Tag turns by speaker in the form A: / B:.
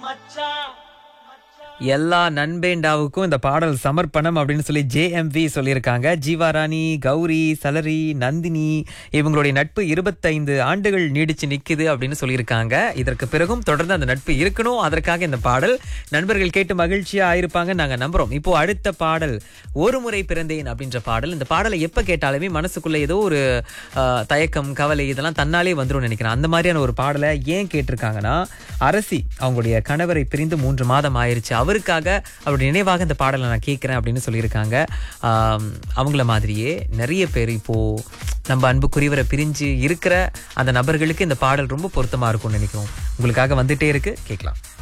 A: எல்லா நண்பேண்டாவுக்கும் இந்த பாடல் சமர்ப்பணம் அப்படின்னு சொல்லி ஜேஎம்வி சொல்லியிருக்காங்க ஜீவாராணி கௌரி சலரி நந்தினி இவங்களுடைய நட்பு இருபத்தைந்து ஆண்டுகள் நீடிச்சு நிக்குது அப்படின்னு சொல்லியிருக்காங்க இதற்கு பிறகும் தொடர்ந்து அந்த நட்பு இருக்கணும் அதற்காக இந்த பாடல் நண்பர்கள் கேட்டு மகிழ்ச்சியா ஆயிருப்பாங்க நாங்க நம்புறோம் இப்போ அடுத்த பாடல் ஒரு முறை பிறந்தேன் அப்படின்ற பாடல் இந்த பாடலை எப்ப கேட்டாலுமே மனசுக்குள்ள ஏதோ ஒரு ஆஹ், தயக்கம் கவலை இதெல்லாம் தன்னாலே வந்துரும் நினைக்கிறேன் அந்த மாதிரியான ஒரு பாடலை ஏன் கேட்டிருக்காங்கன்னா அரசி அவங்களுடைய கணவரை பிரிந்து மூன்று மாதம் ஆயிருச்சு அவருக்காக அவருடைய நினைவாக இந்த பாடலை நான் கேட்குறேன் அப்படின்னு சொல்லியிருக்காங்க ஆம், அவங்கள மாதிரியே நிறைய பேர் இப்போ நம்ம அன்புக்குரியவரை பிரிஞ்சு இருக்கிற அந்த நபர்களுக்கு இந்த பாடல் ரொம்ப பொருத்தமா இருக்கும்னு நினைக்கிறோம் உங்களுக்காக வந்துட்டே இருக்கு கேட்கலாம்